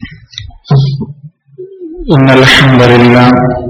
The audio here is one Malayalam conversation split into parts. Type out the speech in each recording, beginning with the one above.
إن الحمد لله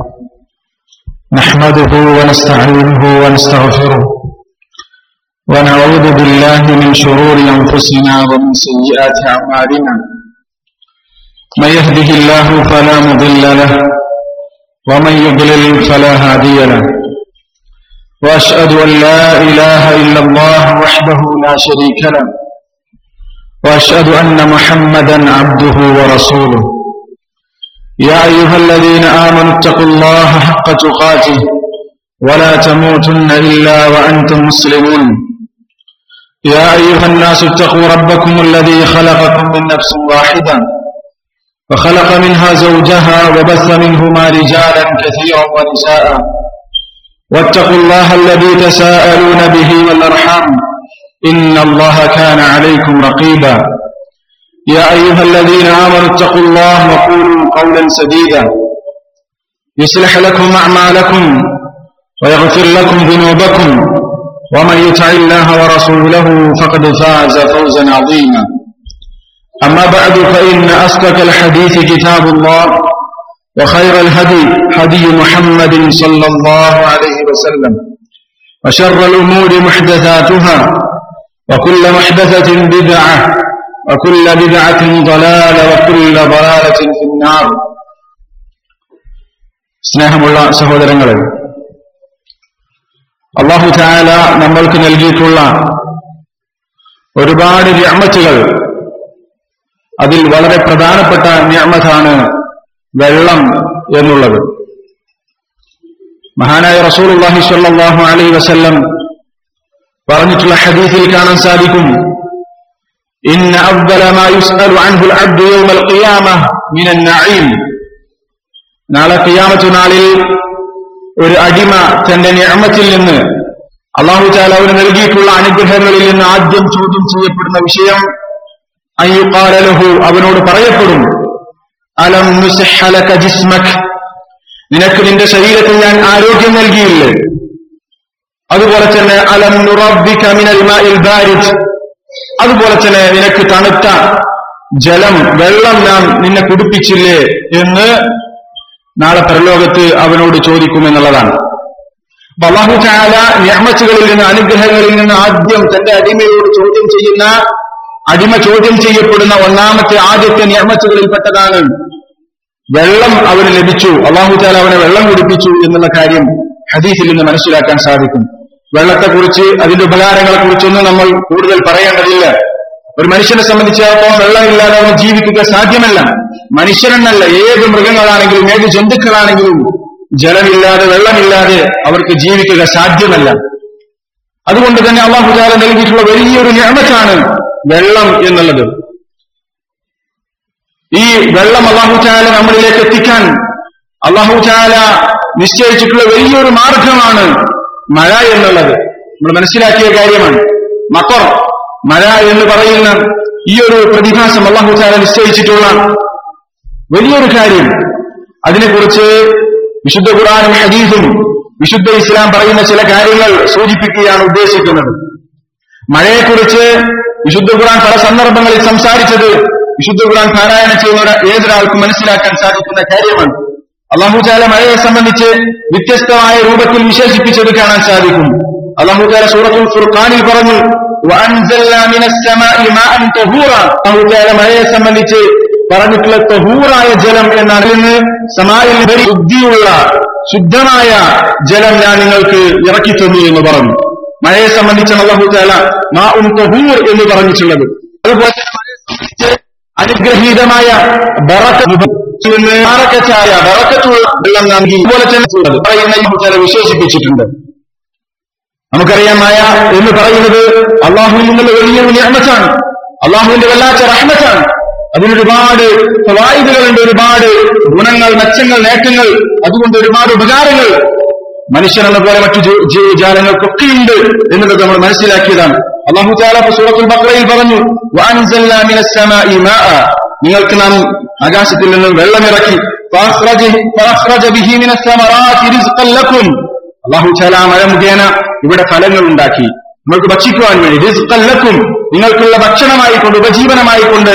نحمده ونستعينه ونستغفره ونعوذ بالله من شرور أنفسنا ومن سيئات أعمالنا من يهده الله فلا مضل له ومن يضلل فلا هادي له وأشهد أن لا إله إلا الله وحده لا شريك له وأشهد أن محمدا عبده ورسوله يا أيها الذين آمنوا اتقوا الله حق تقاته ولا تموتن إلا وأنتم مسلمون يا أيها الناس اتقوا ربكم الذي خلقكم من نفس واحدة وخلق منها زوجها وبث منهما رجالا كثيرا ونساء واتقوا الله الذي تساءلون به والأرحام إن الله كان عليكم رقيبا يا أيها الذين آمنوا اتقوا الله وقولوا قولا سديدا يصلح لكم أعمالكم ويغفر لكم ذنوبكم ومن يطع الله ورسوله فقد فاز فوزا عظيما أما بعد فإن أصدق الحديث كتاب الله وخير الهدي هدي محمد صلى الله عليه وسلم وشر الأمور محدثاتها وكل محدثة بدعة وكل بدعة ضلالة وكل ضلالة في النار സ്നേഹമുള്ള സഹോദരങ്ങളെ അള്ളാഹു ചായാല നമ്മൾക്ക് നൽകിയിട്ടുള്ള ഒരുപാട് ഞാമത്തുകൾ അതിൽ വളരെ പ്രധാനപ്പെട്ട ഞാമത്താണ് വെള്ളം എന്നുള്ളത് മഹാനായ റസൂൽ അള്ളാഹി സ്വല്ലാഹു അലൈ വസല്ലം പറഞ്ഞിട്ടുള്ള ഹദീസിൽ കാണാൻ സാധിക്കും إن أفضل ما يسأل عنه العبد يوم القيامة من النعيم നാളെ കിയാമത്ത് നാളിൽ ഒരു അടിമ തന്റെ നിയമത്തിൽ നിന്ന് അള്ളാഹു ചാല അവന് നൽകിയിട്ടുള്ള അനുഗ്രഹങ്ങളിൽ നിന്ന് ആദ്യം ചോദ്യം ചെയ്യപ്പെടുന്ന വിഷയം അയ്യുക്കാലഹു അവനോട് പറയപ്പെടും അലം നുസഹലക ജിസ്മക് നിനക്ക് നിന്റെ ശരീരത്തിൽ ഞാൻ ആരോഗ്യം നൽകിയില്ലേ അതുപോലെ തന്നെ അലം നുറബിക മിനൽ മാഇൽ ബാരിദ് അതുപോലെ തന്നെ നിനക്ക് തണുത്ത ജലം വെള്ളം നാം നിന്നെ കുടിപ്പിച്ചില്ലേ എന്ന് നാളെ പരലോകത്ത് അവനോട് ചോദിക്കുമെന്നുള്ളതാണ് അപ്പൊ അള്ളാഹു ചാല ഞാമച്ചുകളിൽ നിന്ന് അനുഗ്രഹങ്ങളിൽ നിന്ന് ആദ്യം തന്റെ അടിമയോട് ചോദ്യം ചെയ്യുന്ന അടിമ ചോദ്യം ചെയ്യപ്പെടുന്ന ഒന്നാമത്തെ ആദ്യത്തെ ഞാമച്ചുകളിൽപ്പെട്ടതാണ് വെള്ളം അവന് ലഭിച്ചു അള്ളാഹു ചാല അവനെ വെള്ളം കുടിപ്പിച്ചു എന്നുള്ള കാര്യം ഹദീസിൽ നിന്ന് മനസ്സിലാക്കാൻ സാധിക്കും വെള്ളത്തെക്കുറിച്ച് അതിന്റെ ഉപകാരങ്ങളെ കുറിച്ചൊന്നും നമ്മൾ കൂടുതൽ പറയേണ്ടതില്ല ഒരു മനുഷ്യനെ സംബന്ധിച്ചിടത്തോളം വെള്ളമില്ലാതെ അവന് ജീവിക്കുക സാധ്യമല്ല മനുഷ്യരെന്നല്ല ഏത് മൃഗങ്ങളാണെങ്കിലും ഏത് ജന്തുക്കളാണെങ്കിലും ജലമില്ലാതെ വെള്ളമില്ലാതെ അവർക്ക് ജീവിക്കുക സാധ്യമല്ല അതുകൊണ്ട് തന്നെ അള്ളാഹുചാല നൽകിയിട്ടുള്ള വലിയൊരു ഞാമത്താണ് വെള്ളം എന്നുള്ളത് ഈ വെള്ളം അള്ളാഹുചാല നമ്മളിലേക്ക് എത്തിക്കാൻ അള്ളാഹുചാല നിശ്ചയിച്ചിട്ടുള്ള വലിയൊരു മാർഗമാണ് മഴ എന്നുള്ളത് നമ്മൾ മനസ്സിലാക്കിയ കാര്യമാണ് മക്കർ മഴ എന്ന് പറയുന്ന ഈ ഒരു പ്രതിഭാസം അള്ളാഹു ചാല നിശ്ചയിച്ചിട്ടുള്ള വലിയൊരു കാര്യം അതിനെക്കുറിച്ച് വിശുദ്ധ ഖുറാനും ഹദീസും വിശുദ്ധ ഇസ്ലാം പറയുന്ന ചില കാര്യങ്ങൾ സൂചിപ്പിക്കുകയാണ് ഉദ്ദേശിക്കുന്നത് മഴയെക്കുറിച്ച് വിശുദ്ധ ഖുറാൻ പല സന്ദർഭങ്ങളിൽ സംസാരിച്ചത് വിശുദ്ധ ഖുറാൻ പാരായണം ചെയ്യുന്ന ഏതൊരാൾക്കും മനസ്സിലാക്കാൻ സാധിക്കുന്ന കാര്യമാണ് അള്ളാഹുചാല മഴയെ സംബന്ധിച്ച് വ്യത്യസ്തമായ രൂപത്തിൽ വിശേഷിപ്പിച്ചത് കാണാൻ സാധിക്കും അള്ളാഹുചാല സൂറത്തുൽ ഫുർഖാനിൽ പറഞ്ഞു അള്ളാഹുചാല മഴയെ സംബന്ധിച്ച് പറഞ്ഞിട്ടുള്ള തഹൂറായ ജലം എന്നാണ് നിന്ന് സമായിൽ ശുദ്ധിയുള്ള ശുദ്ധമായ ജലം ഞാൻ നിങ്ങൾക്ക് ഇറക്കി തന്നു എന്ന് പറഞ്ഞു മഴയെ സംബന്ധിച്ചാണ് അള്ളാഹുചാല മാ ഉം തഹൂർ എന്ന് പറഞ്ഞിട്ടുള്ളത് അതുപോലെ മഴയെ സംബന്ധിച്ച് അനുഗ്രഹീതമായ ബറക്കച്ചായ ബറക്കത്തുള്ള വെള്ളം നൽകി അതുപോലെ തന്നെ പറയുന്ന ചില വിശേഷിപ്പിച്ചിട്ടുണ്ട് നമുക്കറിയാം മായ എന്ന് പറയുന്നത് അള്ളാഹുവിൽ നിന്നുള്ള വലിയൊരു ഞാമത്താണ് അള്ളാഹുവിന്റെ വല്ലാത്ത റഹ്മത്താണ് അതിനൊരുപാട് ഫവായിദുകളുണ്ട് ഒരുപാട് ഗുണങ്ങൾ മെച്ചങ്ങൾ നേട്ടങ്ങൾ അതുകൊണ്ട് ഒരുപാട് ഉപകാരങ്ങൾ മനുഷ്യനെന്ന പോലെ മറ്റു ജീവജാലങ്ങൾക്കൊക്കെയുണ്ട് എന്നുള്ളത് നമ്മൾ മനസ്സിലാക്കിയതാണ് അള്ളാഹു താല സൂറത്തുൽ ബക്രയിൽ പറഞ്ഞു നിങ്ങൾക്ക് നാം ആകാശത്തിൽ നിന്ന് വെള്ളമിറക്കി അള്ളാഹു ചാല മഴ മുഖേന ഇവിടെ ഫലങ്ങൾ ഉണ്ടാക്കി നമ്മൾക്ക് ഭക്ഷിക്കുവാൻ വേണ്ടി റിസ്ഖല്ലക്കും നിങ്ങൾക്കുള്ള ഭക്ഷണമായിക്കൊണ്ട് ഉപജീവനമായിക്കൊണ്ട്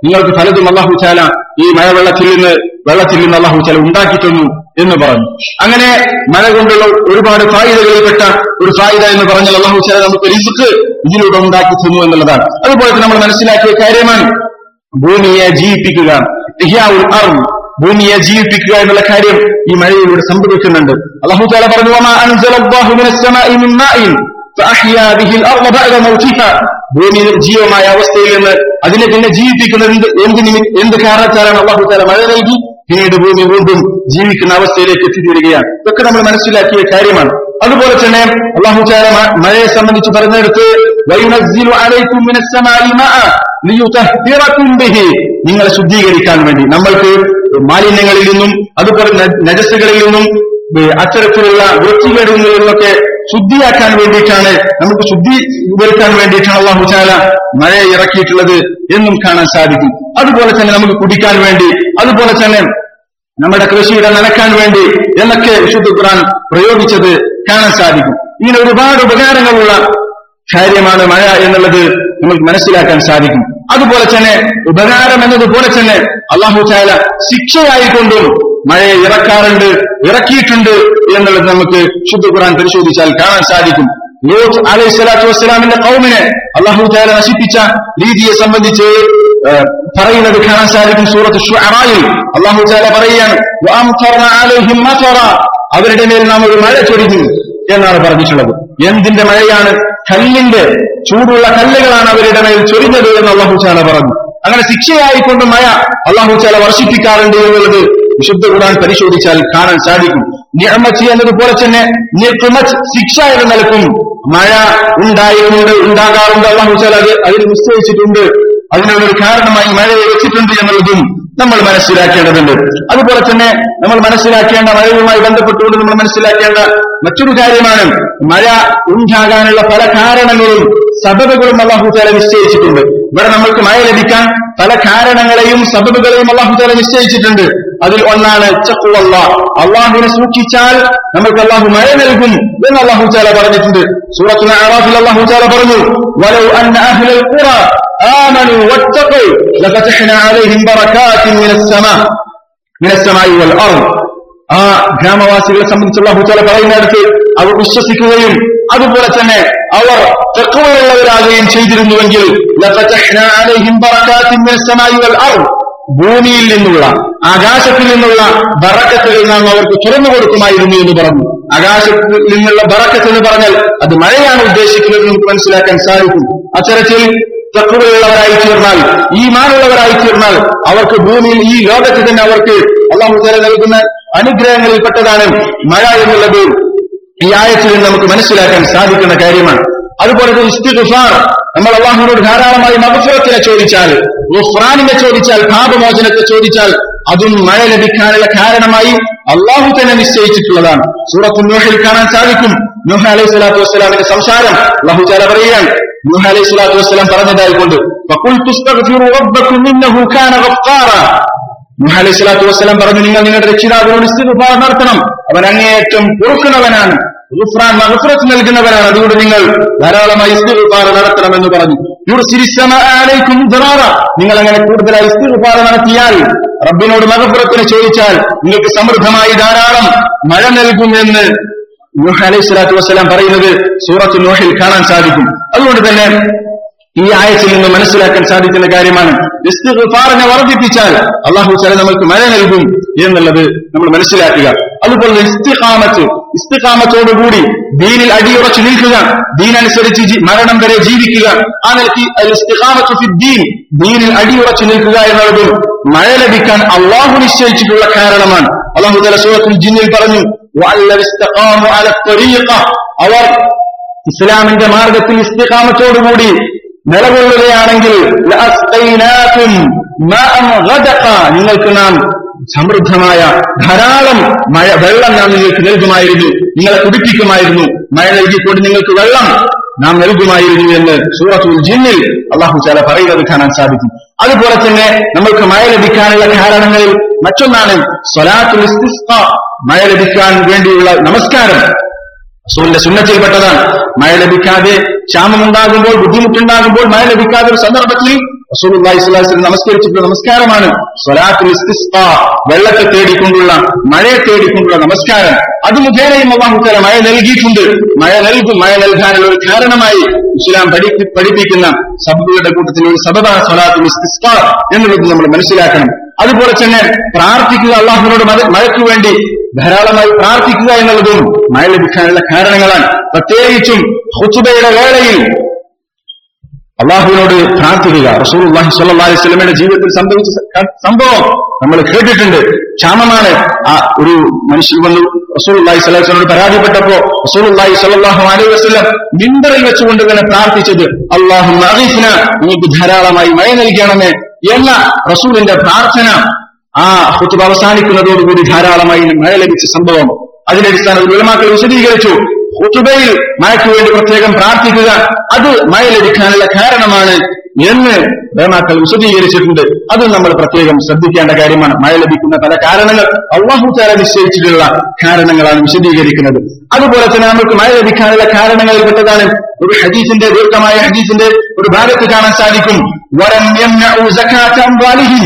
നിങ്ങൾക്ക് പലതും അള്ളാഹു ചാല ഈ മഴവെള്ളത്തിൽ നിന്ന് വെള്ളത്തിൽ നിന്ന് അള്ളാഹു ചാല ഉണ്ടാക്കി തന്നു എന്ന് പറഞ്ഞു അങ്ങനെ മഴ കൊണ്ടുള്ള ഒരുപാട് ഫായിദകളിൽപ്പെട്ട ഒരു ഫായിദ എന്ന് പറഞ്ഞാൽ അള്ളാഹു ചാല നമുക്ക് റിസ്ക് ഇതിലൂടെ ഉണ്ടാക്കി തന്നു എന്നുള്ളതാണ് അതുപോലെ തന്നെ നമ്മൾ മനസ്സിലാക്കിയ കാര്യമാണ് ഭൂമിയെ ജീവിപ്പിക്കുക ഇഹ്യാഉൽ അർദ് ഭൂമിയെ ജീവിപ്പിക്കുക എന്നുള്ള കാര്യം ഈ മഴയിലൂടെ സംഭവിക്കുന്നുണ്ട് അള്ളാഹു താല പറഞ്ഞു "വമാ അൻസലല്ലാഹു മിനസ് സമാഇ മിൻ മാഇൻ ഫഅഹ്യാ ബിഹിൽ അർദ ബഅദ മൗതിഹാ." ഭൂമി നിർജീവമായ അവസ്ഥയിൽ നിന്ന് അതിനെ പിന്നെ ജീവിപ്പിക്കുന്നത് എന്ത് എന്ത് നിമി- എന്ത് കാരണത്താലാണ് അള്ളാഹു താല മഴ നൽകി പിന്നീട് ഭൂമി വീണ്ടും ജീവിക്കുന്ന അവസ്ഥയിലേക്ക് എത്തിത്തീരുകയാണ് ഇതൊക്കെ നമ്മൾ മനസ്സിലാക്കിയ കാര്യമാണ് അതുപോലെ തന്നെ അള്ളാഹു താല മ- മഴയെ സംബന്ധിച്ച് പറഞ്ഞെടുത്ത് വയുനസ്സിലു അലൈക്കും മിനസ് സമാഇ മാഅ ലിയുതഹ്ഹിറക്കും ബിഹി നിങ്ങളെ ശുദ്ധീകരിക്കാൻ വേണ്ടി നമ്മൾക്ക് മാലിന്യങ്ങളിൽ നിന്നും അതുപോലെ ന- നജസ്സുകളിൽ നിന്നും ഏ, അത്തരത്തിലുള്ള വൃത്തികളിൽ നിന്നൊക്കെ ശുദ്ധിയാക്കാൻ വേണ്ടിയിട്ടാണ് നമുക്ക് ശുദ്ധി വരുത്താൻ വേണ്ടിയിട്ടാണ് അള്ളാഹു ചാല മഴ ഇറക്കിയിട്ടുള്ളത് എന്നും കാണാൻ സാധിക്കും അതുപോലെ തന്നെ നമുക്ക് കുടിക്കാൻ വേണ്ടി അതുപോലെ തന്നെ നമ്മുടെ കൃഷിയുടെ നനക്കാൻ വേണ്ടി എന്നൊക്കെ വിശുദ്ധ ഖുർആൻ പ്രയോഗിച്ചത് കാണാൻ സാധിക്കും ഇങ്ങനെ ഒരുപാട് ഉപകാരങ്ങളുള്ള കാര്യമാണ് മഴ എന്നുള്ളത് നമുക്ക് മനസ്സിലാക്കാൻ സാധിക്കും അതുപോലെ തന്നെ ഉപകാരം എന്നതുപോലെ തന്നെ അള്ളാഹു ചാല ശിക്ഷയായിക്കൊണ്ടും മഴയെ ഇറക്കാറുണ്ട് ഇറക്കിയിട്ടുണ്ട് എന്നുള്ളത് നമുക്ക് ശുദ്ധ ഖുർആൻ പരിശോധിച്ചാൽ കാണാൻ സാധിക്കും ലൂത്ത് അലൈഹി സ്വലാത്തു വസ്സലാമിന്റെ കൗമിനെ അള്ളാഹു ചാല നശിപ്പിച്ച രീതിയെ സംബന്ധിച്ച് ഏഹ്, പറയുന്നത് കാണാൻ സാധിക്കും സൂറത്ത് ഷുഅറായിൽ അള്ളാഹു ചാല പറയുകയാണ് "വഅംതർന അലൈഹിം മതറ." അവരുടെ മേൽ നാം ഒരു മഴ ചൊരിഞ്ഞു എന്നാണ് പറഞ്ഞിട്ടുള്ളത് എന്തിന്റെ മഴയാണ് കല്ലിന്റെ ചൂടുള്ള കല്ലുകളാണ് അവരുടെ മേൽ ചൊരിഞ്ഞത് എന്ന് അള്ളാഹു ചാല പറഞ്ഞു അങ്ങനെ ശിക്ഷയായിക്കൊണ്ട് മഴ അള്ളാഹു ചാല വർഷിപ്പിക്കാറുണ്ട് എന്നുള്ളത് വിശുദ്ധ ഖുർആൻ പരിശോധിച്ചാൽ കാണാൻ സാധിക്കും നിഅമത്ത് എന്നതുപോലെ തന്നെ നിഖ്മത്ത് ശിക്ഷ എന്ന നിലക്കും മഴ ഉണ്ടായിട്ടുണ്ട് ഉണ്ടാകാറുണ്ട് അള്ളാഹു ചാല അത് അതിന് നിശ്ചയിച്ചിട്ടുണ്ട് അതിനുള്ളൊരു കാരണമായി മഴയെ വെച്ചിട്ടുണ്ട് എന്നുള്ളതും നമ്മൾ മനസ്സിലാക്കേണ്ടതുണ്ട് അതുപോലെ തന്നെ നമ്മൾ മനസ്സിലാക്കേണ്ട മഴയുമായി ബന്ധപ്പെട്ടുകൊണ്ട് നമ്മൾ മനസ്സിലാക്കേണ്ട മറ്റൊരു കാര്യമാണ് മഴ ഉണ്ടാകാനുള്ള പല കാരണങ്ങളും സബബുകളും അള്ളാഹു താല നിശ്ചയിച്ചിട്ടുണ്ട് ഇവിടെ നമ്മൾക്ക് മഴ ലഭിക്കാൻ പല കാരണങ്ങളെയും സബബുകളെയും അള്ളാഹു താല നിശ്ചയിച്ചിട്ടുണ്ട് അതിൽ ഒന്നാണ് ചക്കുവല്ല അള്ളാഹുവിനെ സൂക്ഷിച്ചാൽ നമുക്ക് അള്ളാഹു മഴ നൽകും എന്ന് അള്ളാഹു താല പറഞ്ഞിട്ടുണ്ട് സൂറത്തുൽ അറാഫിൽ അള്ളാഹു താല പറഞ്ഞു വലൗ അന്ന അഹ്ലൽ ഖുറ آمنوا واتقوا لفتحنا عليهم بركات من السماء من السماء والأرض ആ ഗ്രാമവാസികളെ സംബന്ധിച്ചുള്ള ഹുത്തല പറയുന്നിടത്ത് അവർ വിശ്വസിക്കുകയും അതുപോലെ തന്നെ അവർ തെക്കുവയുള്ളവരാകുകയും ചെയ്തിരുന്നുവെങ്കിൽ ലഫതഹ്നാ അലൈഹിം ബറകാത്തിൻ മിനസ് സമാഇ വൽ അർദ് ഭൂമിയിൽ നിന്നുള്ള ആകാശത്തിൽ നിന്നുള്ള ബറക്കത്തുകൾ നാം അവർക്ക് തുറന്നു കൊടുക്കുമായിരുന്നു എന്ന് പറഞ്ഞു ആകാശത്തിൽ നിന്നുള്ള ബറക്കത്ത് എന്ന് പറഞ്ഞാൽ അത് മഴയാണ് ഉദ്ദേശിക്കുന്നത് നമുക്ക് മനസ്സിലാക്കാൻ സാധിക്കും അത്തരത്തിൽ തക്കുവയുള്ളവരായി തീർന്നാൽ ഈ മാനുള്ളവരായി തീർന്നാൽ അവർക്ക് ഭൂമിയിൽ ഈ ലോകത്ത് തന്നെ അവർക്ക് അള്ളാഹു തല നൽകുന്ന അനുഗ്രഹങ്ങളിൽപ്പെട്ടതാണ് മഴ എന്നുള്ളത് ഈ ആയത്തിൽ നിന്ന് നമുക്ക് മനസ്സിലാക്കാൻ സാധിക്കുന്ന കാര്യമാണ് അതുപോലെ തന്നെ ഇസ്തിഗ്ഫാർ നമ്മൾ അള്ളാഹുവിനോട് ധാരാളമായി മകഫുറത്തിനെ ചോദിച്ചാൽ ഗുഫ്രാനിനെ ചോദിച്ചാൽ പാപമോചനത്തെ ചോദിച്ചാൽ അതും മഴ ലഭിക്കാനുള്ള കാരണമായി അള്ളാഹു തന്നെ നിശ്ചയിച്ചിട്ടുള്ളതാണ് സൂറത്ത് നൂഹിൽ കാണാൻ സാധിക്കും നൂഹ അലൈഹി സ്വലാത്തു വസ്സലാമിന്റെ സംസാരം അള്ളാഹു ചാല പറയുകയാണ് നൂഹ അലൈഹി സ്വലാത്തു വസ്സലാം പറഞ്ഞതായിക്കൊണ്ട് فَقُلْتُ اسْتَغْفِرُوا رَبَّكُمْ إِنَّهُ كَانَ غَفَّارًا നൂഹ അലൈഹി സ്വലാത്തു വസ്സലാം പറഞ്ഞു നിങ്ങൾ നിങ്ങളുടെ രക്ഷിതാവിനോട് ഇസ്തിഗ്ഫാർ നടത്തണം അവൻ അങ്ങേയറ്റം പൊറുക്കുന്നവനാണ് ഗുഫ്രാൻ മഗ്ഫിറത്ത് നൽകുന്നവനാണ് അതുകൊണ്ട് നിങ്ങൾ ധാരാളമായി ഇസ്തിഗ്ഫാർ നടത്തണമെന്ന് പറഞ്ഞു യുർസിലിസ് സമാഅ അലൈക്കും ദിറാറ നിങ്ങൾ അങ്ങനെ കൂടുതലായി ഇസ്തിഗ്ഫാർ നടത്തിയാൽ റബ്ബിനോട് മഗ്ഫിറത്തിന് ചോദിച്ചാൽ നിങ്ങൾക്ക് സമൃദ്ധമായി ധാരാളം മഴ നൽകുമെന്ന് നൂഹ് അലൈഹി സ്വലാത്തു വസ്സലാം പറയുന്നത് സൂറത്ത് നൂഹിൽ കാണാൻ സാധിക്കും അതുകൊണ്ട് തന്നെ ഈ ആയത്തിൽ നിന്ന് മനസ്സിലാക്കാൻ സാധിക്കുന്ന കാര്യമാണ് ഇസ്തിഗ്ഫാറിനെ വർദ്ധിപ്പിച്ചാൽ അള്ളാഹു ചില നമുക്ക് മഴ നൽകും എന്നുള്ളത് നമ്മൾ മനസ്സിലാക്കുക അതുപോലെ ഇസ്തിഖാമത്ത് ഇസ്തിഖാമത്തോടുകൂടി ദീനിൽ അടിയുറച്ചു നിൽക്കുക ദീനനുസരിച്ച് ജി- മരണം വരെ ജീവിക്കുക ആ നിലയ്ക്ക് അൽ ഇസ്തിഖാമത്തു ഫി ദീൻ ദീനിൽ അടിയുറച്ചു നിൽക്കുക എന്നുള്ളതും മഴ ലഭിക്കാൻ അള്ളാഹു നിശ്ചയിച്ചിട്ടുള്ള കാരണമാണ് അള്ളാഹു തല സൂറത്തുൽ ജിന്നിൽ പറഞ്ഞു "വഅല്ലം ഇസ്തഖാമു അല ത്വരീഖ." അവർ ഇസ്ലാമിന്റെ മാർഗത്തിൽ ഇസ്തിഖാമത്തോടുകൂടി നിലകൊള്ളുകയാണെങ്കിൽ ലഅസ്ഖൈനാകും മാഅൻ ഗദഖ. നിങ്ങൾക്ക് നാം സമൃദ്ധമായ ധാരാളം മഴ വെള്ളം നാം നിങ്ങൾക്ക് നൽകുമായിരുന്നു നിങ്ങളെ കുടിപ്പിക്കുമായിരുന്നു മഴ നൽകിക്കൊണ്ട് നിങ്ങൾക്ക് വെള്ളം നാം നൽകുമായിരുന്നു എന്ന് സൂറത്തുൽ ജിന്നിൽ അള്ളാഹു ചാല പറയുന്നത് കാണാൻ സാധിക്കും അതുപോലെ തന്നെ നമ്മൾക്ക് മഴ ലഭിക്കാനുള്ള കാരണങ്ങളിൽ മറ്റൊന്നാണ് സ്വലാത്തുൽ ഇസ്തിസ്ഖ മഴ ലഭിക്കാൻ വേണ്ടിയുള്ള നമസ്കാരം റസൂലിന്റെ സുന്നത്തിൽപ്പെട്ടതാണ് മഴ ലഭിക്കാതെ ക്ഷാമമുണ്ടാകുമ്പോൾ ബുദ്ധിമുട്ടുണ്ടാകുമ്പോൾ മഴ ലഭിക്കാതെ ഒരു സന്ദർഭത്തിൽ റസൂലുള്ളാഹി സ്വല്ലല്ലാഹു അലൈഹി വസല്ലം നമസ്കരിച്ചിട്ടുള്ള നമസ്കാരമാണ് സ്വലാത്തുൽ ഇസ്തിസ്ഖ വെള്ളത്തെ തേടിക്കൊണ്ടുള്ള മഴയെ തേടിക്കൊണ്ടുള്ള നമസ്കാരം അത് മുഖേനയും അള്ളാഹു തആല മഴ നൽകിയിട്ടുണ്ട് മഴ നൽകും മഴ നൽകാനുള്ള ഒരു കാരണമായി ഇസ്ലാം പഠി പഠിപ്പിക്കുന്ന സബബുകളുടെ കൂട്ടത്തിൽ ഒരു സബബാണ് സ്വലാത്തുൽ ഇസ്തിസ്ഖ എന്നുള്ളത് നമ്മൾ മനസ്സിലാക്കണം അതുപോലെ തന്നെ പ്രാർത്ഥിക്കുക അള്ളാഹുവിനോട് മഴ- മഴയ്ക്ക് വേണ്ടി ധാരാളമായി പ്രാർത്ഥിക്കുക എന്നുള്ളതും മഴ ലഭിക്കാനുള്ള കാരണങ്ങളാണ് പ്രത്യേകിച്ചും ഹുസുബയുടെ വേളയിൽ അള്ളാഹുവിനോട് പ്രാർത്ഥിക്കുക റസൂലുള്ളാഹി സ്വല്ലല്ലാഹി അലൈഹി വസല്ലമയുടെ ജീവിതത്തിൽ സംഭവിച്ച സ- സംഭവം നമ്മൾ കേട്ടിട്ടുണ്ട് ക്ഷാമമാണ് ആ ഒരു മനുഷ്യൻ വന്നു റസൂലുള്ളാഹി സ്വല്ലല്ലാഹി അലൈഹി വസല്ലമയോട് പരാതിപ്പെട്ടപ്പോ റസൂലുള്ളാഹി സ്വല്ലല്ലാഹു അലൈഹി വസല്ലം മിമ്പറിൽ വെച്ചുകൊണ്ട് തന്നെ പ്രാർത്ഥിച്ചത് അള്ളാഹു അഗീഫ്ന നിങ്ങൾക്ക് ധാരാളമായി മഴ നൽകണമേ എന്ന റസൂലിന്റെ പ്രാർത്ഥന ആ ഹുത്തുബ അവസാനിക്കുന്നതോടുകൂടി ധാരാളമായി മഴ ലഭിച്ച സംഭവം അതിന്റെ അടിസ്ഥാനത്തിൽ ഉലമാക്കൾ വിശദീകരിച്ചു ഹുത്തുബയിൽ മഴയ്ക്ക് വേണ്ടി പ്രത്യേകം പ്രാർത്ഥിക്കുക അത് മഴ ലഭിക്കാനുള്ള കാരണമാണ് എന്ന് ഉലമാക്കൾ വിശദീകരിച്ചിട്ടുണ്ട് അത് നമ്മൾ പ്രത്യേകം ശ്രദ്ധിക്കേണ്ട കാര്യമാണ് മഴ ലഭിക്കുന്ന പല കാരണങ്ങൾ അള്ളാഹു താര നിശ്ചയിച്ചിട്ടുള്ള കാരണങ്ങളാണ് വിശദീകരിക്കുന്നത് അതുപോലെ തന്നെ നമുക്ക് മഴ ലഭിക്കാനുള്ള കാരണങ്ങളിൽ പെട്ടതാണ് ഒരു ഹദീസിന്റെ ദീർഘമായ ഹദീസിന്റെ ഒരു ഭാഗത്ത് കാണാൻ സാധിക്കും വരം യംനഉ സകാത്ത അംവാലിഹിം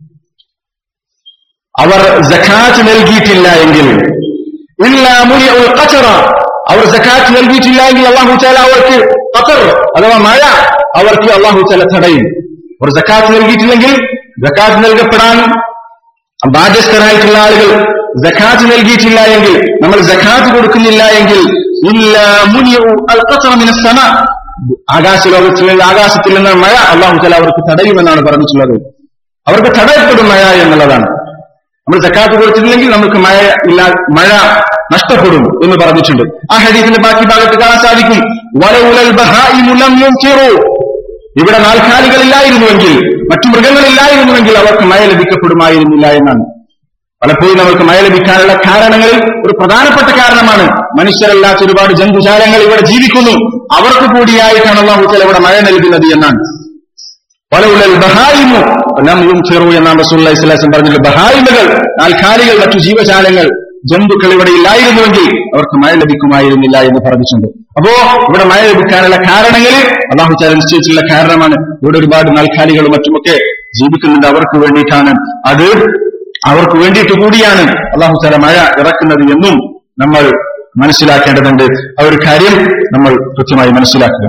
അവർ ജക്കാത്ത് നൽകിയിട്ടില്ല എങ്കിൽ ഇല്ല മുനിഉൽ ഖതറ അവർ ജക്കാത്ത് നൽകിയിട്ടില്ല എങ്കിൽ അള്ളാഹു താല അവർക്ക് ഖത്തർ അഥവാ മഴ അവർക്ക് അള്ളാഹു താല തടയും അവർ ജക്കാത്ത് നൽകിയിട്ടില്ലെങ്കിൽ ജക്കാത്ത് നൽകപ്പെടാൻ ബാധ്യസ്ഥരായിട്ടുള്ള ആളുകൾ ജക്കാത്ത് നൽകിയിട്ടില്ല എങ്കിൽ നമ്മൾ ജക്കാത്ത് കൊടുക്കുന്നില്ല എങ്കിൽ ഇല്ല മുനിഉ അൽ ഖതറ മിനസ് സമ ആകാശ ലോകത്തിൽ നിന്ന് ആകാശത്തിൽ നിന്ന് മഴ അള്ളാഹു താല അവർക്ക് തടയുമെന്നാണ് പറഞ്ഞിട്ടുള്ളത് അവർക്ക് തടയപ്പെടും മഴ എന്നുള്ളതാണ് നമ്മൾ ജക്കാത്ത് കൊടുത്തിട്ടില്ലെങ്കിൽ നമുക്ക് മഴ ഇല്ല മഴ നഷ്ടപ്പെടും എന്ന് പറഞ്ഞിട്ടുണ്ട് ആ ഹദീസിന്റെ ബാക്കി ഭാഗത്ത് കാണാൻ സാധിക്കും വലൗലൽ ബഹായിമു ലം യുൻകിറു. ഇവിടെ നാൽക്കാലികളില്ലായിരുന്നുവെങ്കിൽ മറ്റു മൃഗങ്ങളില്ലായിരുന്നുവെങ്കിൽ അവർക്ക് മഴ ലഭിക്കപ്പെടുമായിരുന്നില്ല എന്നാണ് പലപ്പോഴും നമുക്ക് മഴ ലഭിക്കാനുള്ള കാരണങ്ങളിൽ ഒരു പ്രധാനപ്പെട്ട കാരണമാണ് മനുഷ്യരല്ലാത്ത ഒരുപാട് ജന്തുജാലങ്ങൾ ഇവിടെ ജീവിക്കുന്നു അവർക്ക് കൂടിയായിട്ടാണ് അള്ളാഹു തആല ഇവിടെ മഴ നൽകുന്നത് എന്നാണ് വലൗലൽ ബഹായിമു ലം യുൻകിറു എന്നാണ് റസൂലുള്ളാഹി സ്വല്ലല്ലാഹു അലൈഹി വസല്ലം പറഞ്ഞിട്ടുള്ളത് ബഹായിമുകൾ നാൽക്കാലികൾ മറ്റു ജീവജാലങ്ങൾ ജന്തുക്കൾ ഇവിടെ ഇല്ലായിരുന്നുവെങ്കിൽ അവർക്ക് മഴ ലഭിക്കുമായിരുന്നില്ല എന്ന് പറഞ്ഞിട്ടുണ്ട് അപ്പോ ഇവിടെ മഴ ലഭിക്കാനുള്ള കാരണങ്ങളിൽ അള്ളാഹു താല നിശ്ചയിച്ചിട്ടുള്ള കാരണമാണ് ഇവിടെ ഒരുപാട് നാൽക്കാലികളും മറ്റുമൊക്കെ ജീവിക്കുന്നുണ്ട് അവർക്ക് വേണ്ടിയിട്ടാണ് അത് അവർക്ക് വേണ്ടിയിട്ട് കൂടിയാണ് അള്ളാഹു താല മഴ ഇറക്കുന്നത് എന്നും നമ്മൾ മനസ്സിലാക്കേണ്ടതുണ്ട് ആ ഒരു കാര്യം നമ്മൾ കൃത്യമായി മനസ്സിലാക്കുക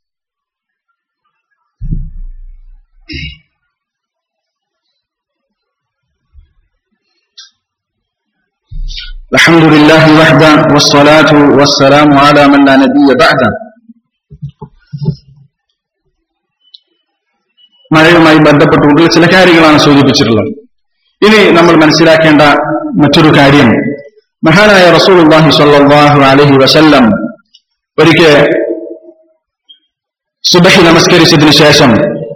الحمد لله وحده والصلاة والسلام على من لا نبي بعده മഴയുമായി ബന്ധപ്പെട്ടുകൊണ്ടുള്ള ചില കാര്യങ്ങളാണ് സൂചിപ്പിച്ചിട്ടുള്ളത് ഇനി നമ്മൾ മനസ്സിലാക്കേണ്ട മറ്റൊരു കാര്യം മഹാനായ റസൂലുള്ളാഹി സ്വല്ലല്ലാഹു അലൈഹി വസല്ലം ഒരിക്കൽ സുബഹി നമസ്കരിച്ചതിന് ശേഷം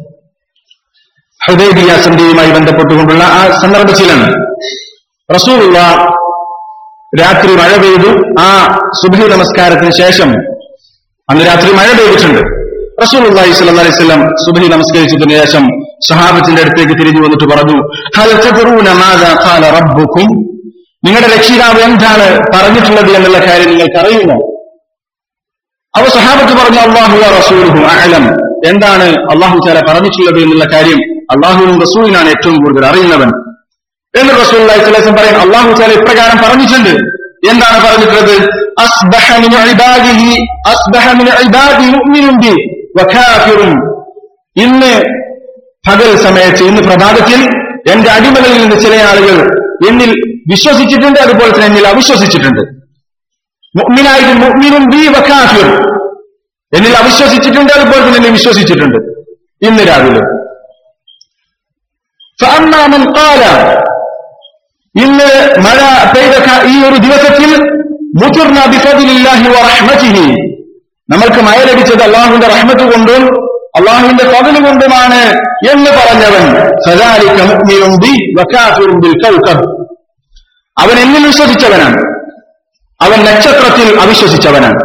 ഹുദൈബിയ സന്ധിയുമായി ബന്ധപ്പെട്ടുകൊണ്ടുള്ള ആ സന്ദർഭത്തിലാണ് റസൂലുള്ള രാത്രി മഴ പെയ്തു ആ സുബഹി നമസ്കാരത്തിന് ശേഷം അന്ന് രാത്രി മഴ പെയ്തിട്ടുണ്ട് റസൂൽ അള്ളാഹി സ്വല്ലല്ലാഹി അലൈഹി വസല്ലം സുബഹി നമസ്കരിച്ചതിന് ശേഷം സഹാബത്തിന്റെ അടുത്തേക്ക് തിരിഞ്ഞു വന്നിട്ട് പറഞ്ഞു ഹൽ തദറൂന മാദാ ഖാല റബ്ബുക്കും നിങ്ങളുടെ രക്ഷിതാവ് എന്താണ് പറഞ്ഞിട്ടുള്ളത് എന്നുള്ള കാര്യം നിങ്ങൾക്ക് അറിയുമോ അവ സഹാബത്ത് പറഞ്ഞു അള്ളാഹു റസൂലുഹു അഅലം എന്താണ് അള്ളാഹു താല പറഞ്ഞിട്ടുള്ളത് എന്നുള്ള കാര്യം അള്ളാഹുവും റസൂലിനാണ് ഏറ്റവും കൂടുതൽ അറിയുന്നവൻ എന്ന് റസൂൽ അലൈഹി പറയും അള്ളാഹു താല ഇപ്രകാരം പറഞ്ഞിട്ടുണ്ട് എന്താണ് പറഞ്ഞിട്ടുള്ളത് അസ്ബഹ മിൻ ഇബാദിഹി അസ്ബഹ മിൻ ഇബാദി മുഅ്മിനുൻ ബി വകാഫിറുൻ ഇന്ന് പകൽ സമയത്ത് ഇന്ന് പ്രഭാതത്തിൽ എന്റെ അടിമകളിൽ നിന്ന് ചില ആളുകൾ എന്നിൽ വിശ്വസിച്ചിട്ടുണ്ട് അതുപോലെ തന്നെ എന്നിൽ അവിശ്വസിച്ചിട്ടുണ്ട് മുഅ്മിനായിട്ട് മുഅ്മിനും ബി വകാഫിർ എന്നിൽ അവിശ്വസിച്ചിട്ടുണ്ട് അതുപോലെ തന്നെ എന്നിൽ വിശ്വസിച്ചിട്ടുണ്ട് ഇന്ന് രാവിലെ فأما من قال ഇന്ന് മഴ പെയ്ത ക- ഈ ഒരു ദിവസത്തിൽ മുതിർന്ന ബിഫദിലില്ലാഹി വറഹ്മതിഹി നമ്മൾക്ക് മഴ ലഭിച്ചത് അള്ളാഹുവിന്റെ റഹ്മത്ത് കൊണ്ടും അള്ളാഹുവിന്റെ ഫضല് കൊണ്ടുമാണ് എന്ന് പറഞ്ഞവൻ ഫദാലിക മുഅ്മിനുൻ ബി വകാഫിറുൻ ബിൽ കൗകബ് അവൻ എന്നിൽ വിശ്വസിച്ചവനാണ് അവൻ നക്ഷത്രത്തിൽ അവിശ്വസിച്ചവനാണ്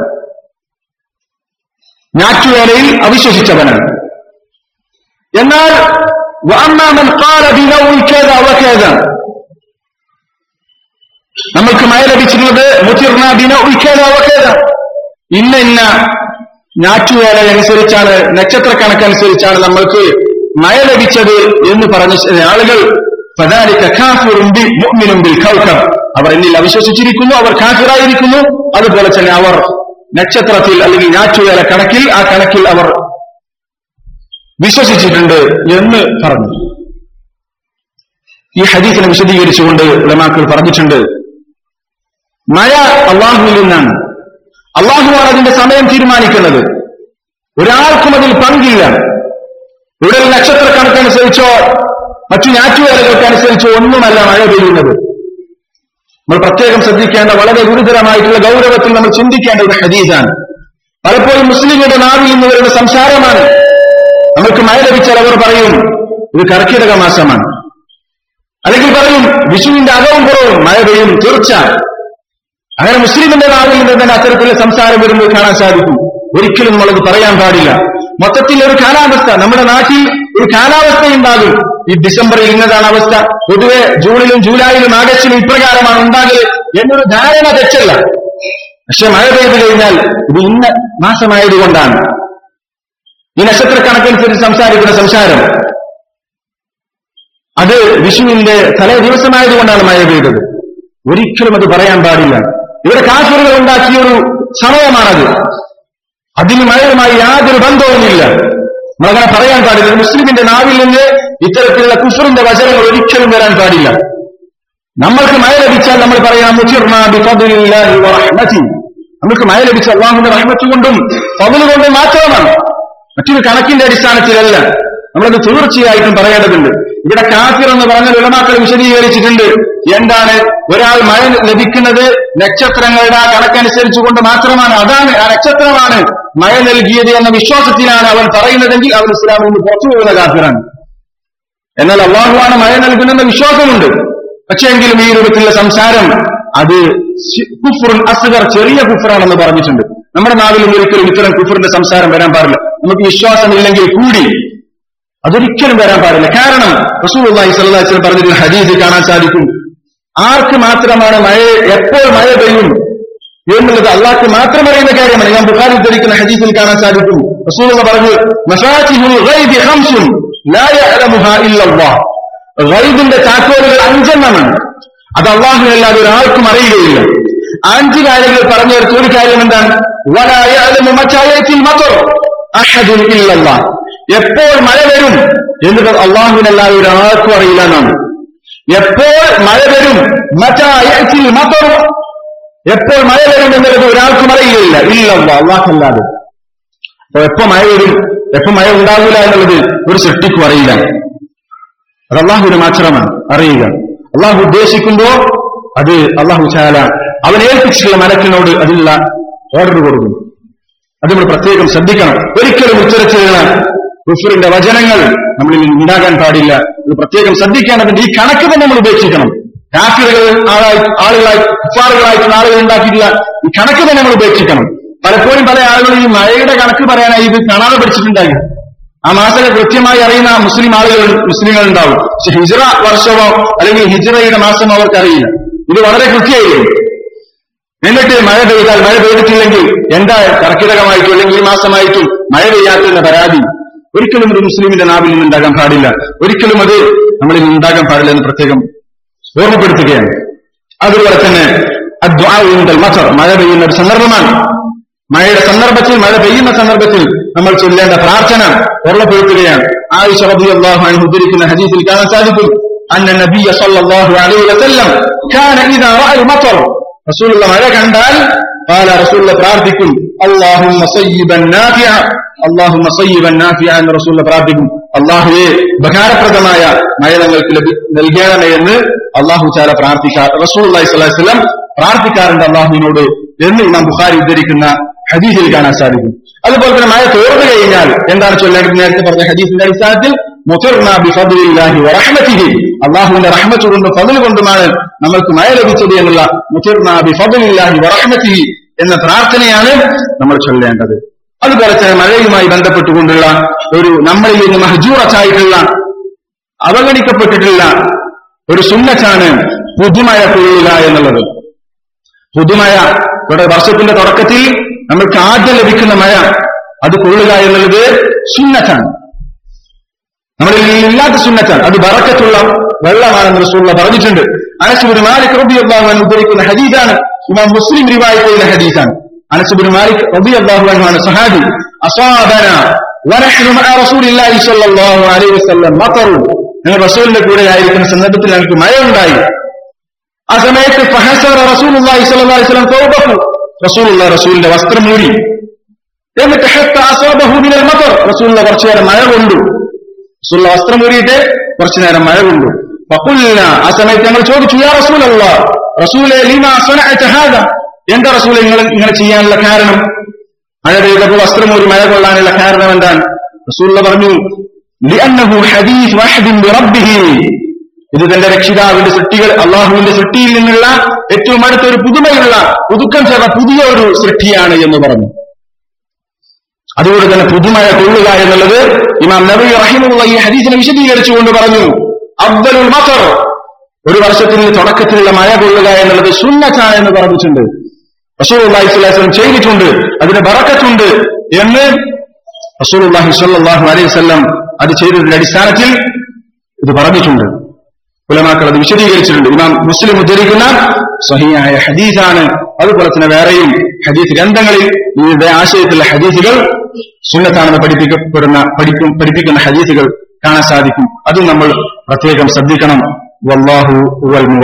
ഞാറ്റുവേലയിൽ അവിശ്വസിച്ചവനാണ് എന്നാൽ وأما من قال بنوع كذا وكذا നമ്മൾക്ക് മഴ ലഭിച്ചിട്ടുള്ളത് മുതിർന്ന ബിനൗഇ കദാ വകദാ ഇന്ന ഇന്ന ഞാറ്റുവേല അനുസരിച്ചാണ് നക്ഷത്ര കണക്കനുസരിച്ചാണ് നമ്മൾക്ക് മഴ ലഭിച്ചത് എന്ന് പറഞ്ഞ ചില ആളുകൾ ഫദാലിക കാഫിറും ബി മുഅ്മിനും ബിൽ കൗകബ് അവർ എന്നിൽ അവിശ്വസിച്ചിരിക്കുന്നു അവർ കാഫിറായിരിക്കുന്നു അതുപോലെ തന്നെ അവർ നക്ഷത്രത്തിൽ അല്ലെങ്കിൽ ഞാറ്റുവേല കണക്കിൽ ആ കണക്കിൽ അവർ വിശ്വസിച്ചിട്ടുണ്ട് എന്ന് പറഞ്ഞു ഈ ഹദീസിനെ വിശദീകരിച്ചുകൊണ്ട് ഉലമാക്കൾ പറഞ്ഞിട്ടുണ്ട് മഴ അള്ളാഹുവിൽ നിന്നാണ് അള്ളാഹുവാണ് അതിന്റെ സമയം തീരുമാനിക്കുന്നത് ഒരാൾക്കും അതിൽ പങ്കില്ല ഇവിടെ നക്ഷത്ര കണക്കനുസരിച്ചോ മറ്റു ഞാറ്റുവേലകൾക്കനുസരിച്ചോ ഒന്നുമല്ല മഴ പെയ്യുന്നത് നമ്മൾ പ്രത്യേകം ശ്രദ്ധിക്കേണ്ട വളരെ ഗുരുതരമായിട്ടുള്ള ഗൗരവത്തിൽ നമ്മൾ ചിന്തിക്കേണ്ട ഒരു ഹദീസാണ് പലപ്പോഴും മുസ്ലിങ്ങളുടെ നാവിൽ നിന്ന് വരുന്ന സംസാരമാണ് നമുക്ക് മഴ ലഭിച്ചാൽ അവർ പറയും ഇത് കർക്കിടക മാസമാണ് അല്ലെങ്കിൽ പറയും വിഷുവിന്റെ അകവും കുറവും മഴ പെയ്യും തീർച്ച അങ്ങനെ മുസ്ലിമിന്റെ നാവിൽ നിന്ന് തന്നെ അത്തരത്തിലുള്ള സംസാരം വരുന്നത് കാണാൻ സാധിക്കും ഒരിക്കലും നമ്മളത് പറയാൻ പാടില്ല മൊത്തത്തിൽ ഒരു കാലാവസ്ഥ നമ്മുടെ നാട്ടിൽ ഒരു കാലാവസ്ഥ ഉണ്ടാകും ഈ ഡിസംബറിൽ ഇന്നതാണ് അവസ്ഥ പൊതുവെ ജൂണിലും ജൂലൈയിലും ആഗസ്റ്റിലും ഇപ്രകാരമാണ് ഉണ്ടാകൽ എന്നൊരു ധാരണ തെറ്റല്ല പക്ഷെ മഴ പെയ്തു കഴിഞ്ഞാൽ ഇത് ഇന്ന മാസമായതുകൊണ്ടാണ് ഈ നക്ഷത്രക്കണക്കനുസരിച്ച് സംസാരിക്കുന്ന സംസാരം അത് വിഷുവിന്റെ തലേ ദിവസമായതുകൊണ്ടാണ് മഴ പെയ്തത് ഒരിക്കലും അത് പറയാൻ പാടില്ല ഇവിടെ കാഫറുകൾ ഉണ്ടാക്കിയ ഒരു സമയമാണത് അതിന് മഴയുമായി യാതൊരു ബന്ധവുമില്ല നമ്മളങ്ങനെ പറയാൻ പാടില്ല ഒരു മുസ്ലിമിന്റെ നാവിൽ നിന്ന് ഇത്തരത്തിലുള്ള കുഫറിന്റെ വചനങ്ങൾ ഒരിക്കലും വരാൻ പാടില്ല നമ്മൾക്ക് മഴ ലഭിച്ചാൽ നമ്മൾ പറയാം മുച്ചിർനാ ബിഫദ്ലില്ലാഹി വറഹ്മതി നമുക്ക് മഴ ലഭിച്ച അള്ളാഹുവിന്റെ റഹ്മത്ത് കൊണ്ടും ഫضل കൊണ്ടും മാത്രമാണ് മറ്റൊരു കണക്കിന്റെ അടിസ്ഥാനത്തിലല്ല നമ്മളത് തീർച്ചയായിട്ടും പറയേണ്ടതുണ്ട് ഇവിടെ കാഫിർ എന്ന് പറഞ്ഞ ഉലമാക്കൾ വിശദീകരിച്ചിട്ടുണ്ട് എന്താണ് ഒരാൾ മഴ ലഭിക്കുന്നത് നക്ഷത്രങ്ങളുടെ ആ കണക്കനുസരിച്ച് കൊണ്ട് മാത്രമാണ് അതാണ് ആ നക്ഷത്രമാണ് മഴ നൽകിയത് എന്ന വിശ്വാസത്തിലാണ് അവൻ പറയുന്നതെങ്കിൽ അവൻ ഇസ്ലാമിൽ നിന്ന് പുറത്തു പോകുന്ന കാഫിറാണ് എന്നാൽ അള്ളാഹുവാണ് മഴ നൽകുന്നെന്ന വിശ്വാസമുണ്ട് പക്ഷേ എങ്കിലും ഈ രൂപത്തിലുള്ള സംസാരം അത് കുഫുറുൻ അസുഖർ ചെറിയ കുഫറാണെന്ന് പറഞ്ഞിട്ടുണ്ട് നമ്മുടെ നാവിലും ഒരിക്കലും ഇത്തരം കുഫറിന്റെ സംസാരം വരാൻ പാടില്ല നമുക്ക് വിശ്വാസമില്ലെങ്കിൽ കൂടി അതൊരിക്കലും വരാൻ പാടില്ല കാരണം റസൂലി സല്ലാസ്ലം പറഞ്ഞിട്ടുള്ള ഹദീസ് കാണാൻ സാധിക്കും ആർക്ക് മാത്രമാണ് മഴ എപ്പോൾ മഴ പെയ്യും എന്നുള്ളത് അള്ളാഹ്ക്ക് മാത്രം അറിയുന്ന കാര്യമാണ് ഞാൻ ബുഖാരി ധരിക്കുന്ന ഹദീസിൽ കാണാൻ സാധിക്കും റസൂൽ പറഞ്ഞു മഫാത്തിഹുൽ ഗൈബി ഖംസുൻ ലാ യഅലമുഹാ ഇല്ലല്ലാഹ് ഗൈബിന്റെ താക്കോലുകൾ അഞ്ചെണ്ണമാണ് അത് അള്ളാഹുവിനല്ലാതെ ഒരാൾക്കും അറിയുകയില്ല അഞ്ച് കാര്യങ്ങൾ പറഞ്ഞു ചേർത്ത് ഒരു കാര്യം എന്താണ് വലാ യഅലമു മത്താ യഅതിൽ മതർ അഹദുൻ ഇല്ലല്ലാഹ് എപ്പോൾ മഴ വരും എന്നുള്ളത് അള്ളാഹുവിനല്ലാതെ ഒരാൾക്കും അറിയില്ല എന്നാണ് എപ്പോൾ മഴ വരും മറ്റാ യഅതിൽ മതർ എപ്പോൾ മഴ വരും എന്നുള്ളത് ഒരാൾക്കും അറിയുകയില്ല ഇല്ലല്ല അള്ളാഹല്ലാതെ അപ്പൊ എപ്പോ മഴ വരും എപ്പോ മഴ ഉണ്ടാകില്ല എന്നുള്ളത് ഒരു സൃഷ്ടിക്കും അറിയില്ല അത് അള്ളാഹുവിന് മാത്രമാണ് അറിയുക അള്ളാഹു ഉദ്ദേശിക്കുമ്പോ അത് അള്ളാഹു ചാല അവൻ ഏൽപ്പിച്ചിട്ടുള്ള മലക്കിനോട് അതിനുള്ള ഓർഡർ കൊടുക്കും അത് നമ്മൾ പ്രത്യേകം ശ്രദ്ധിക്കണം ഒരിക്കലും ഉച്ചരിച്ചുള്ള കുഫറിന്റെ വചനങ്ങൾ നമ്മളിൽ നിന്ന് ഉണ്ടാകാൻ പാടില്ല ഇത് പ്രത്യേകം ശ്രദ്ധിക്കേണ്ടതുണ്ട് ഈ കണക്ക് തന്നെ നമ്മൾ ഉപേക്ഷിക്കണം കാഫിറുകൾ ആളായി ആളുകളായി കുഫാറുകളായിട്ടുള്ള ആളുകൾ ഉണ്ടാക്കിയിട്ടില്ല ഈ കണക്ക് തന്നെ നമ്മൾ ഉപേക്ഷിക്കണം പലപ്പോഴും പല ആളുകളും ഈ മഴയുടെ കണക്ക് പറയാനായി ഇത് കാണാതെ പഠിച്ചിട്ടുണ്ടാകും ആ മാസത്തെ കൃത്യമായി അറിയുന്ന മുസ്ലിം ആളുകൾ മുസ്ലിങ്ങൾ ഉണ്ടാവും പക്ഷെ ഹിജ്റ വർഷമോ അല്ലെങ്കിൽ ഹിജ്റയുടെ മാസമോ അവർക്കറിയില്ല ഇത് വളരെ കൃത്യമായിരിക്കും എന്നിട്ട് മഴ പെയ്താൽ മഴ പെയ്തിട്ടില്ലെങ്കിൽ എന്താ കർക്കിടകമായിട്ടും അല്ലെങ്കിൽ ഈ മാസമായിട്ടും മഴ പെയ്യാത്തതിന്റെ പരാതി ഒരിക്കലും ഒരു മുസ്ലിമിന്റെ നാവിൽ നിന്നുണ്ടാകാൻ പാടില്ല ഒരിക്കലും അത് നമ്മളിൽ നിന്നുണ്ടാകാൻ പാടില്ല എന്ന് പ്രത്യേകം ഓർമ്മപ്പെടുത്തുകയാണ് അതുപോലെ തന്നെ അദ്വാഉണ്ടൽ മസർ മഴ പെയ്യുന്ന ഒരു സന്ദർഭമാണ് മഴയുടെ സന്ദർഭത്തിൽ മഴ പെയ്യുന്ന സന്ദർഭത്തിൽ നമ്മൾ ചൊല്ലേണ്ട പ്രാർത്ഥന ഓർമ്മപ്പെടുത്തുകയാണ് ആയിഷ റളിയല്ലാഹു അൻഹു ഉദ്ധരിക്കുന്ന ഹദീസിൽ കാണാൻ സാധിക്കും അന്ന നബിയ സല്ലല്ലാഹു അലൈഹി വസല്ലം കാന ഇദാ റഅൽ മطر റസൂലുള്ള മഴ കണ്ടാൽ قال റസൂലുള്ള പ്രാർത്ഥിക്കും اللهم صيبا نافعا اللهم صيبا نافعا എന്ന് റസൂലുള്ള പ്രാർത്ഥിക്കും അള്ളാഹുവെ ഉപകാരപ്രദമായ മഴ ഞങ്ങൾക്ക് ലഭി- നൽകണമേ എന്ന് അള്ളാഹു ചാല പ്രാർത്ഥിക്കാർ റസൂൽ അള്ളാഹി സ്വലാഹി സ്വലം പ്രാർത്ഥിക്കാറുണ്ട് അള്ളാഹുവിനോട് എന്ന് ഇമാം ബുഖാരി ഉദ്ധരിക്കുന്ന ഹദീസിൽ കാണാൻ സാധിക്കും അതുപോലെ തന്നെ മഴ തോർന്നു കഴിഞ്ഞാൽ എന്താണ് ചൊല്ലേണ്ടത് നേരത്തെ പറഞ്ഞ ഹദീസിന്റെ അടിസ്ഥാനത്തിൽ മുതിർന്ന ബിഫദില്ലാഹി വറഹ്മതിഹി അള്ളാഹുവിന്റെ റഹ്മത്ത് കൊണ്ടും ഫضل കൊണ്ടുമാണ് നമ്മൾക്ക് മഴ ലഭിച്ചത് എന്നുള്ള മുതിർന്ന ബിഫദില്ലാഹി വറഹ്മതിഹി എന്ന പ്രാർത്ഥനയാണ് നമ്മൾ ചൊല്ലേണ്ടത് അതുപോലെ തന്നെ മഴയുമായി ബന്ധപ്പെട്ടുകൊണ്ടുള്ള ഒരു നമ്മളിൽ നിന്ന് മഹജൂറച്ചായിട്ടുള്ള അവഗണിക്കപ്പെട്ടിട്ടുള്ള ഒരു സുന്നച്ചാണ് പുതുമഴ കൊള്ളുക എന്നുള്ളത് പുതുമഴ ഇവിടെ വർഷത്തിന്റെ തുടക്കത്തിൽ നമ്മൾക്ക് ആദ്യം ലഭിക്കുന്ന മഴ അത് കൊള്ളുക എന്നുള്ളത് സുന്നത്താണ് നമ്മളിൽ ഇല്ലാത്ത സുന്നത്താണ് അത് ബറക്കത്തുള്ള വെള്ളമാണെന്ന് റസൂള്ള പറഞ്ഞിട്ടുണ്ട് അനസുബിൻ മാലിക് റബി അള്ളാഹു ഉദ്ധരിക്കുന്ന ഹദീസാണ് ഇമാം മുസ്ലിം റിവായ് ചെയ്യുന്ന ഹദീസാണ് അനസുബിൻ മാലിക് റബി അള്ളാഹു ആണ് സഹാബി അസാദന ونحن مع رسول الله صلى الله عليه وسلم مطر ഞങ്ങൾ റസൂലിന്റെ കൂടെ ആയിരിക്കുന്ന സന്ദർഭത്തിൽ ഞങ്ങൾക്ക് മഴ ഉണ്ടായി ആ സമയത്ത് ഫഹസറ റസൂലുള്ളാഹി സ്വല്ലല്ലാഹു അലൈഹി വസല്ലം തൗബഹു റസൂലുള്ള റസൂലിന്റെ വസ്ത്രം മൂടി എന്നിട്ട് ഹത്ത അസാബഹു മിനൽ മതർ റസൂലുള്ള കുറച്ചു നേരം മഴ കൊണ്ടു റസൂലുള്ള വസ്ത്രം മൂടിയിട്ട് കുറച്ചു നേരം മഴ കൊണ്ടു ഫഖുൽന ആ സമയത്ത് ഞങ്ങൾ ചോദിച്ചു യാ റസൂലല്ലാഹ് റസൂലെ ലിമാ സനഅത ഹാദ എന്താ റസൂലെ നിങ്ങൾ ഇങ്ങനെ ചെയ്യാനുള്ള കാരണം മഴ പെയ്തപ്പോൾ വസ്ത്രം മൂടി മഴ കൊള്ളാനുള്ള കാരണം എന്താണ് റസൂലുള്ള പറഞ്ഞു ലിഅന്നഹു ഹദീസ് വഹദിൻ ബിറബ്ബിഹി ഇത് തന്റെ രക്ഷിതാവിന്റെ സൃഷ്ടികൾ അള്ളാഹുവിന്റെ സൃഷ്ടിയിൽ നിന്നുള്ള ഏറ്റവും അടുത്ത ഒരു പുതുമയുള്ള പുതുക്കം ചേർന്ന പുതിയ ഒരു സൃഷ്ടിയാണ് എന്ന് പറഞ്ഞു അതുകൊണ്ട് തന്നെ പുതുമഴ കൊള്ളുക എന്നുള്ളത് ഇമാം നബി റഹിമുള്ള ഈ ഹദീസിനെ വിശദീകരിച്ചുകൊണ്ട് പറഞ്ഞു അബ്ദലുൽ മസർ ഒരു വർഷത്തിന് തുടക്കത്തിലുള്ള മഴ കൊള്ളുക എന്നുള്ളത് സുന്നത്താണ് എന്ന് പറഞ്ഞിട്ടുണ്ട് റസൂലുള്ളാഹി സ്വല്ലല്ലാഹു അലൈഹി വസല്ലം ചെയ്തിട്ടുണ്ട് അതിന് ബറക്കത്തുണ്ട് എന്ന് റസൂലുള്ളാഹി സ്വല്ലല്ലാഹു അലൈഹി വസല്ലം അത് ചെയ്തതിന്റെ അടിസ്ഥാനത്തിൽ ഇത് പറഞ്ഞിട്ടുണ്ട് ഉലമാക്കൾ അത് വിശദീകരിച്ചിട്ടുണ്ട് ഇമാം മുസ്ലിം ഉദ്ധരിക്കുന്ന സഹിയായ ഹദീസാണ് അതുപോലെ തന്നെ വേറെയും ഹദീസ് ഗ്രന്ഥങ്ങളിൽ ഇതിന്റെ ആശയത്തിലുള്ള ഹദീസുകൾ സുന്നത്താണെന്ന് പഠിപ്പിക്കപ്പെടുന്ന പഠിക്കും പഠിപ്പിക്കുന്ന ഹദീസുകൾ കാണാൻ സാധിക്കും അതും നമ്മൾ പ്രത്യേകം ശ്രദ്ധിക്കണം വല്ലാഹു വൽ